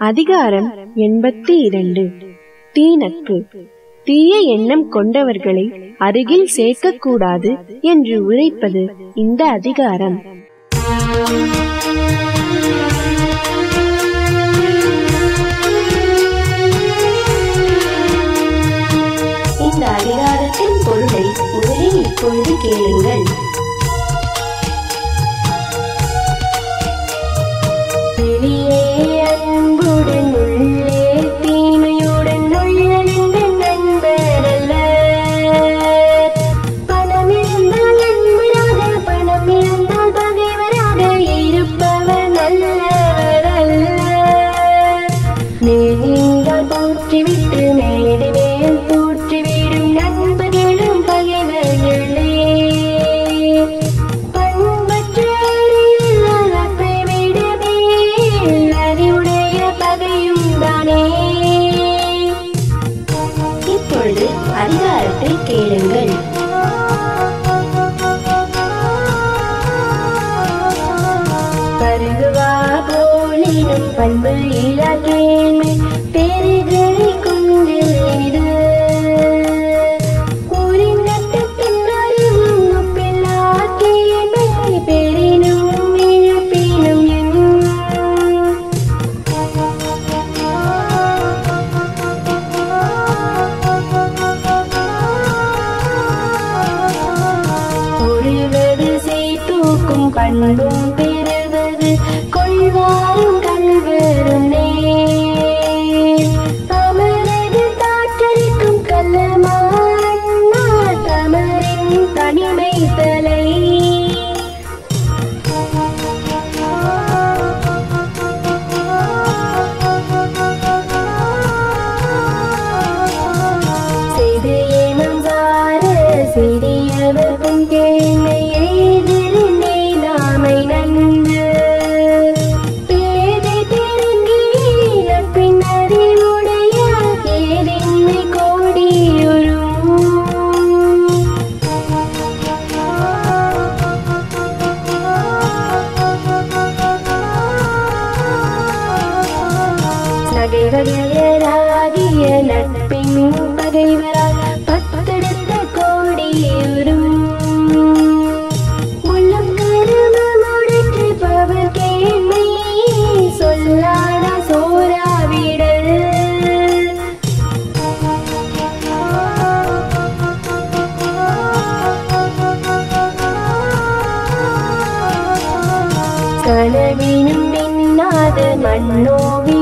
அதிகாரம் எண்பத்தி இரண்டு தீநட்பு தீய எண்ணம் கொண்டவர்களை அருகில் சேர்க்கக்கூடாது என்று உரைப்பது இந்த அதிகாரம் இந்த அதிகாரத்தின் பொருளை முதலில் இப்பொழுது கேளுங்கள் வெளியே அன்புடன் உள்ளே தீமையுடன் நுழைந்த நண்பரல்ல பணம் இருந்தால் நண்பராக பணம் இருந்தால் பகைவராக இருப்பவர் நல்லவர் அல்ல நேர்ந்தால் தூற்றிவிட்டு மேடு மேல் தூற்றிவிடும் நண்பர்களும் பகைவர்களே பண்பற்ற அறிவில்லாதவற்றை விடவே அறிவுடைய பகையும் தானே இப்பொழுது அதிகாரத்தை கேளுங்கள் பருகுவா போலினும் பண்பு இழக்கேன்மை பெருகளை கொண்டிருது ஊரின் நட்டத்தின் அறிவும் ஒப்பில்லாக்கேன்மை பெரினும் இழப்பினும் என் ஒருவது தூக்கும் பண்பும் பெறுவது கொள்வாரும் கல்வரும் அமரது தாற்றளிக்கும் கல்லமாண்ணா தமரின் தனிமை தலை செய்து ஏனம் சார சிறியவர்க்கும் கேண்மை எதிரினை நாமை நன்று பேதை பெருங்கி நட்பின் அறிவுடைய ஏதின்மை கோடியுறும் நகைவகையராகிய நட்பின் பகைவரால் பத்தெடுத்த கோடியுறும் உள்ளம் கருமமுடைற்று பவர் கேள்வி சொல்லாத சோராவிடல் கனவினும் மின்னாத மண்ணோவி